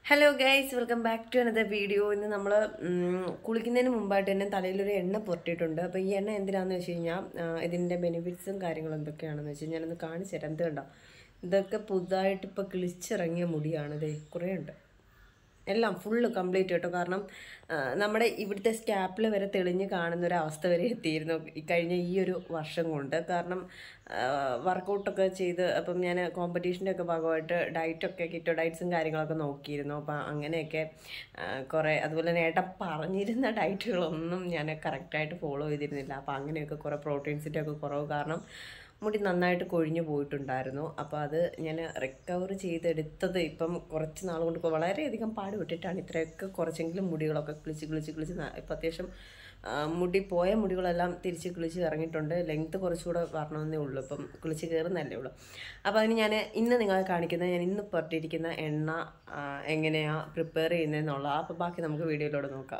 hello guys welcome back to another video ഇന്ന് നമ്മൾ കുളിക്കുന്നതിന് മുമ്പായിട്ട് തന്നെ തലയിലൊരു എണ്ണ പുരട്ടിയിട്ടുണ്ട് അപ്പോൾ ഈ എണ്ണ എന്തിനാന്ന് വെച്ച് കഴിഞ്ഞാൽ ഇതിൻ്റെ ബെനിഫിറ്റ്സും കാര്യങ്ങളും എന്തൊക്കെയാണെന്ന് വെച്ച് കഴിഞ്ഞാൽ ഞാനൊന്ന് കാണിച്ചു തരാം എന്ത് കണ്ടോ ഇതൊക്കെ പുതുതായിട്ട് ഇപ്പോൾ കിളിച്ചിറങ്ങിയ മുടിയാണ് ഇതേ കുറേ ഉണ്ട് എല്ലാം ഫുള്ള് കംപ്ലീറ്റ് കേട്ടോ കാരണം ആ, നമ്മുടെ ഇവിടുത്തെ സ്റ്റാപ്പിൽ വരെ തെളിഞ്ഞ് കാണുന്ന ഒരു അവസ്ഥ വരെ എത്തിയിരുന്നു ഈ കഴിഞ്ഞ ഈ ഒരു വർഷം കൊണ്ട് കാരണം വർക്കൗട്ടൊക്കെ ചെയ്ത് അപ്പം ഞാൻ കോമ്പറ്റീഷൻ്റെ ഒക്കെ ഭാഗമായിട്ട് ഡയറ്റൊക്കെ കിറ്റോ ഡയറ്റ്സും കാര്യങ്ങളൊക്കെ നോക്കിയിരുന്നു അപ്പം അങ്ങനെയൊക്കെ ആ, കുറേ അതുപോലെ തന്നെ ഏട്ടൻ പറഞ്ഞിരുന്ന ഡയറ്റുകളൊന്നും ഞാൻ കറക്റ്റായിട്ട് ഫോളോ ചെയ്തിരുന്നില്ല അപ്പം അങ്ങനെയൊക്കെ കുറേ പ്രോട്ടീൻസിൻ്റെ ഒക്കെ കുറവ് കാരണം മുടി നന്നായിട്ട് കൊഴിഞ്ഞു പോയിട്ടുണ്ടായിരുന്നു അപ്പോൾ അത് ഞാൻ റിക്കവർ ചെയ്തെടുത്തത് ഇപ്പം കുറച്ച് നാൾ കൊണ്ട് ഇപ്പോൾ വളരെയധികം പാടുപെട്ടിട്ടാണ് ഇത്രയൊക്കെ കുറച്ചെങ്കിലും മുടികളൊക്കെ കിളിച്ച് കിളിച്ച് കിളിച്ച് ന- ഇപ്പം അത്യാവശ്യം ആ, മുടി പോയ മുടികളെല്ലാം തിരിച്ച് കിളിച്ച് ഇറങ്ങിയിട്ടുണ്ട് ലെങ്ത്ത് കുറച്ചുകൂടെ വരണമെന്നേ ഉള്ളൂ ഇപ്പം കിളിച്ച് കയറുന്നല്ലേ ഉള്ളൂ അപ്പോൾ അതിന് ഞാൻ ഇന്ന് നിങ്ങളെ കാണിക്കുന്നത് ഞാൻ ഇന്ന് പുറത്തിരിക്കുന്ന എണ്ണ ആ, എങ്ങനെയാണ് പ്രിപ്പയർ ചെയ്യുന്നതെന്നുള്ള അപ്പോൾ ബാക്കി നമുക്ക് വീഡിയോയിലൂടെ നോക്കാം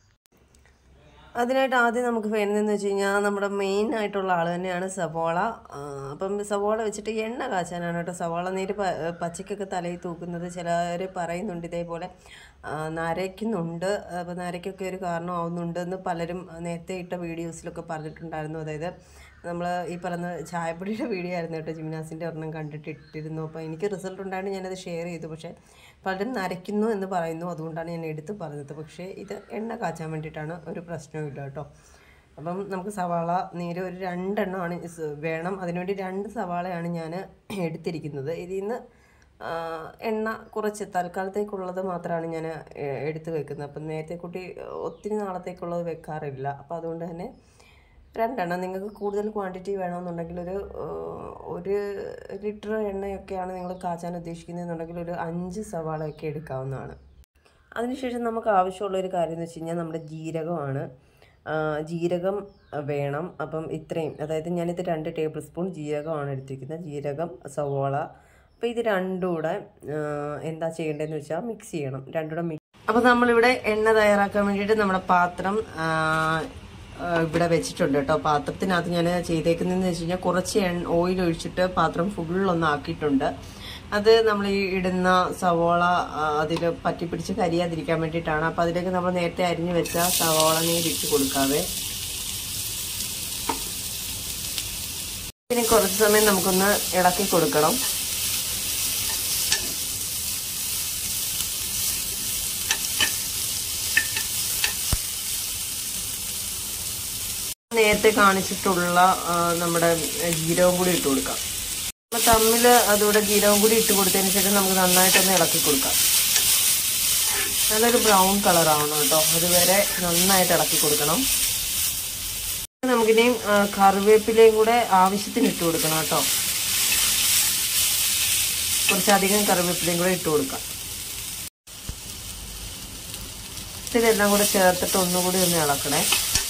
അതിനായിട്ട് ആദ്യം നമുക്ക് വേണ്ടതെന്ന് വെച്ച് കഴിഞ്ഞാൽ നമ്മുടെ മെയിൻ ആയിട്ടുള്ള ആൾ തന്നെയാണ് സവോള ആ, അപ്പം സവോള വെച്ചിട്ട് എണ്ണ കാച്ചാനാണ് കേട്ടോ സവോള നീര് പ പച്ചക്കൊക്കെ തലയിൽ തൂക്കുന്നത് ചിലർ പറയുന്നുണ്ട് ഇതേപോലെ ആ, നരയ്ക്കുന്നുണ്ട് അപ്പോൾ നരയ്ക്കൊക്കെ ഒരു കാരണമാവുന്നുണ്ടെന്ന് പലരും നേരത്തെ ഇട്ട വീഡിയോസിലൊക്കെ പറഞ്ഞിട്ടുണ്ടായിരുന്നു അതായത് നമ്മൾ ഈ പറഞ്ഞ ചായപ്പൊടിയുടെ വീഡിയോ ആയിരുന്നു കേട്ടോ ജിംനാസിൻ്റെ ഒരെണ്ണം കണ്ടിട്ട് ഇട്ടിരുന്നു അപ്പോൾ എനിക്ക് റിസൾട്ട് ഉണ്ടായിട്ട് ഞാനത് ഷെയർ ചെയ്തു പക്ഷേ പലരും നരയ്ക്കുന്നു എന്ന് പറയുന്നു അതുകൊണ്ടാണ് ഞാൻ എടുത്ത് പറഞ്ഞത് പക്ഷേ ഇത് എണ്ണ കാച്ചാൻ വേണ്ടിയിട്ടാണ് ഒരു പ്രശ്നവും ഇല്ല കേട്ടോ അപ്പം നമുക്ക് സവാള നീര് ഒരു രണ്ടെണ്ണമാണ് ഇസ് വേണം അതിനുവേണ്ടി രണ്ട് സവാളയാണ് ഞാൻ എടുത്തിരിക്കുന്നത് ഇതിൽ നിന്ന് ആ, എണ്ണ കുറച്ച് തൽക്കാലത്തേക്കുള്ളത് മാത്രമാണ് ഞാൻ എടുത്ത് വെക്കുന്നത് അപ്പം നേരത്തെ കൂട്ടി ഒത്തിരി നാളത്തേക്കുള്ളത് വെക്കാറില്ല അപ്പോൾ അതുകൊണ്ട് തന്നെ രണ്ടെണ്ണം നിങ്ങൾക്ക് കൂടുതൽ ക്വാണ്ടിറ്റി വേണമെന്നുണ്ടെങ്കിൽ ഒരു ആ, ഒരു ലിറ്റർ എണ്ണയൊക്കെയാണ് നിങ്ങൾ കാച്ചാൻ ഉദ്ദേശിക്കുന്നതെന്നുണ്ടെങ്കിൽ ഒരു അഞ്ച് സവാളയൊക്കെ എടുക്കാവുന്നതാണ് അതിനുശേഷം നമുക്ക് ആവശ്യമുള്ള ഒരു കാര്യം എന്ന് വെച്ച് കഴിഞ്ഞാൽ നമ്മുടെ ജീരകമാണ് ആ, ജീരകം വേണം അപ്പം ഇത്രയും അതായത് ഞാനിത് രണ്ട് ടേബിൾ സ്പൂൺ ജീരകമാണ് എടുത്തിരിക്കുന്നത് ജീരകം സവോള അപ്പോൾ ഇത് രണ്ടും കൂടെ ആ, എന്താ ചെയ്യേണ്ടതെന്ന് വെച്ചാൽ മിക്സ് ചെയ്യണം രണ്ടും കൂടെ മിക്സ് അപ്പോൾ നമ്മളിവിടെ എണ്ണ തയ്യാറാക്കാൻ വേണ്ടിയിട്ട് നമ്മുടെ പാത്രം ആ, ആ, ഇവിടെ വെച്ചിട്ടുണ്ട് കേട്ടോ പാത്രത്തിനകത്ത് ഞാൻ ചെയ്തേക്കുന്നതെന്ന് വെച്ച് കഴിഞ്ഞാൽ കുറച്ച് എണ്ണ ഓയിൽ ഒഴിച്ചിട്ട് പാത്രം ഫുള്ളൊന്ന് ആക്കിയിട്ടുണ്ട് അത് നമ്മൾ ഈ ഇടുന്ന സവോള അതിൽ പറ്റി പിടിച്ച് കരിയാതിരിക്കാൻ വേണ്ടിയിട്ടാണ് അപ്പോൾ അതിലേക്ക് നമ്മൾ നേരത്തെ അരിഞ്ഞു വെച്ച സവോള നീരിട്ട് കൊടുക്കാവേ പിന്നെ കുറച്ച് സമയം നമുക്കൊന്ന് ഇളക്കി കൊടുക്കണം നേരത്തെ കാണിച്ചിട്ടുള്ള ആ, നമ്മുടെ ജീരകം കൂടി ഇട്ട് കൊടുക്കാം അപ്പോൾ തമ്മിൽ അതുകൂടെ ജീരകം കൂടി ഇട്ട് കൊടുത്തതിന് ശേഷം നമുക്ക് നന്നായിട്ടൊന്ന് ഇളക്കി കൊടുക്കാം നല്ലൊരു ബ്രൗൺ കളർ ആവണം കേട്ടോ അതുവരെ നന്നായിട്ട് ഇളക്കി കൊടുക്കണം നമുക്കിനിയും ആ, കറിവേപ്പിലയും കൂടെ ആവശ്യത്തിന് ഇട്ട് കൊടുക്കണം കേട്ടോ കുറച്ചധികം കറിവേപ്പിലയും കൂടെ ഇട്ട് കൊടുക്കാം ഇതെല്ലാം കൂടെ ചേർത്തിട്ട് ഒന്നുകൂടി ഒന്ന് ഇളക്കണേ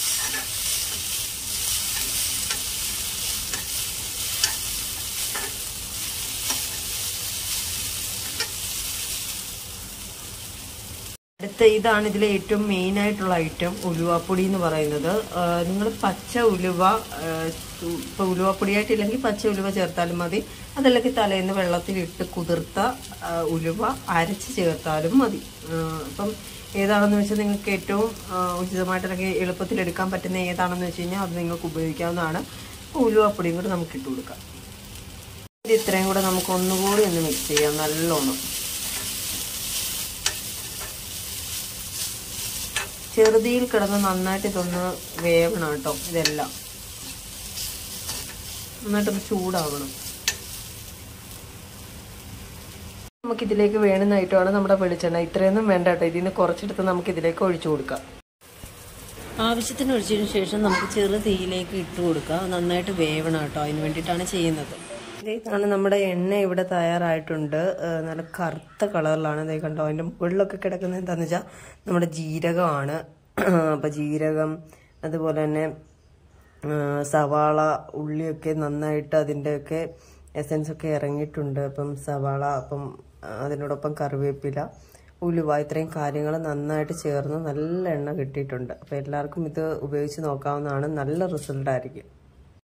അടുത്ത ഇതാണ് ഇതിലെ ഏറ്റവും മെയിൻ ആയിട്ടുള്ള ഐറ്റം ഉലുവാപ്പൊടി എന്ന് പറയുന്നത് നിങ്ങൾ പച്ച ഉലുവ ആ, ഉ- ഇപ്പൊ ഉലുവാപ്പൊടിയായിട്ടില്ലെങ്കിൽ പച്ച ഉലുവ ചേർത്താലും മതി അതല്ലെങ്കിൽ തലേന്ന് വെള്ളത്തിലിട്ട് കുതിർത്ത ആ, ഉലുവ അരച്ച് ചേർത്താലും മതി ആ, അപ്പം ഏതാണെന്ന് വെച്ചാൽ നിങ്ങൾക്ക് ഏറ്റവും ആ, ഉചിതമായിട്ട് അല്ലെങ്കിൽ എളുപ്പത്തിൽ എടുക്കാൻ പറ്റുന്ന ഏതാണെന്ന് വെച്ച് കഴിഞ്ഞാൽ അത് നിങ്ങൾക്ക് ഉപയോഗിക്കാവുന്നതാണ് അപ്പോൾ ഉലുവാപ്പൊടിയും കൂടെ നമുക്ക് ഇട്ട് കൊടുക്കാം ഇത് ഇത്രയും കൂടെ നമുക്ക് ഒന്നുകൂടി ഒന്ന് മിക്സ് ചെയ്യാം നല്ലോണം ചെറുതിയിൽ കിടന്ന് നന്നായിട്ട് ഇതൊന്ന് വേവണം കേട്ടോ ഇതെല്ലാം നന്നായിട്ടൊന്ന് ചൂടാവണം നമുക്കിതിലേക്ക് വേണ്ടുന്ന ഐറ്റമാണ് നമ്മുടെ വെളിച്ചെണ്ണ ഇത്രയൊന്നും വേണ്ട കേട്ടോ ഇതിൽ നിന്ന് കുറച്ചെടുത്ത് നമുക്ക് ഇതിലേക്ക് ഒഴിച്ചു കൊടുക്കാം ആവശ്യത്തിന് ഒഴിച്ചതിന് ശേഷം നമുക്ക് ചെറു തീയിലേക്ക് ഇട്ട് കൊടുക്കാം നന്നായിട്ട് വേവണം കേട്ടോ അതിന് വേണ്ടിയിട്ടാണ് ചെയ്യുന്നത് ദേ ഇതാണ് നമ്മുടെ എണ്ണ ഇവിടെ തയ്യാറായിട്ടുണ്ട് ഏഹ് നല്ല കറുത്ത കളറിലാണ് ഇതേ കണ്ടോ അതിൻ്റെ മുകളിലൊക്കെ കിടക്കുന്നത് എന്താണെന്ന് വെച്ചാൽ നമ്മുടെ ജീരകമാണ് അപ്പം ജീരകം അതുപോലെ തന്നെ ഏഹ് സവാള ഉള്ളിയൊക്കെ നന്നായിട്ട് അതിൻ്റെയൊക്കെ എസൻസ് ഒക്കെ ഇറങ്ങിയിട്ടുണ്ട് അപ്പം സവാള അപ്പം അതിനോടൊപ്പം കറിവേപ്പില ഉലുവ ഇത്രയും കാര്യങ്ങൾ നന്നായിട്ട് ചേർന്ന് നല്ല എണ്ണ കിട്ടിയിട്ടുണ്ട് അപ്പോൾ എല്ലാവർക്കും ഇത് ഉപയോഗിച്ച് നോക്കാവുന്നതാണ് നല്ല റിസൾട്ട് ആയിരിക്കും